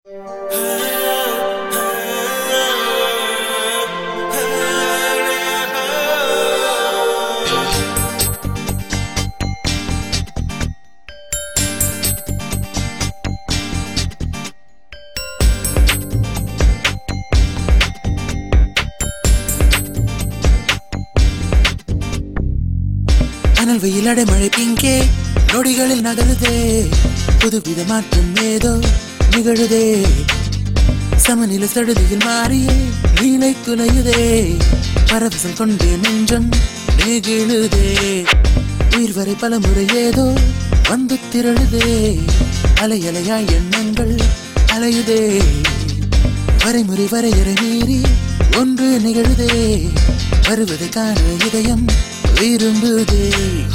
அனல் வெயில் அடைமழை பிங்கே நொடிகளில் நகருதே புதுவித மாற்றம் ஏதோ நிகழுதே சமநிலை சடுதியில் மாறியே நீலை குலையுதே பரவசம் கொண்டே நெஞ்சம் நெகிழுதே உயிர் வரை பல முறை ஏதோ வந்து திரழுதே அலை அலையாய் எண்ணங்கள் அலையுதே வரைமுறை வரையறை மீறி ஒன்று நிகழுதே வருவதை காண இதயம் விரும்புதே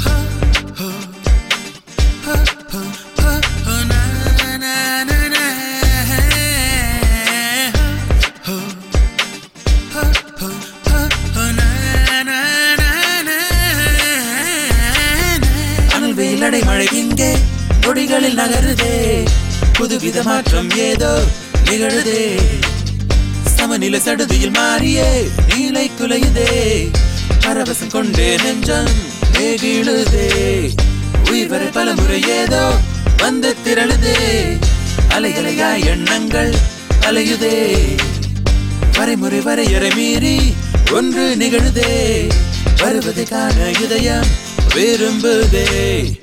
அனல் வெயில் அடை மழை இங்கே நொடிகளில் நகருதே புதுவித மாற்றம் ஏதோ நிகழுதே சமநிலை சடுதியில் மாறியே நீலை குலையுதே பரவசம் கொண்டே நெஞ்சம் நெகிழுதே உயிர் வரை பல முறை ஏதோ வந்து திரளுதே அலைகளையா எண்ணங்கள் அலையுதே வரைமுறை வரையறை மீறி ஒன்று நிகழுதே வருவதை காண இதயம் விரும்புதே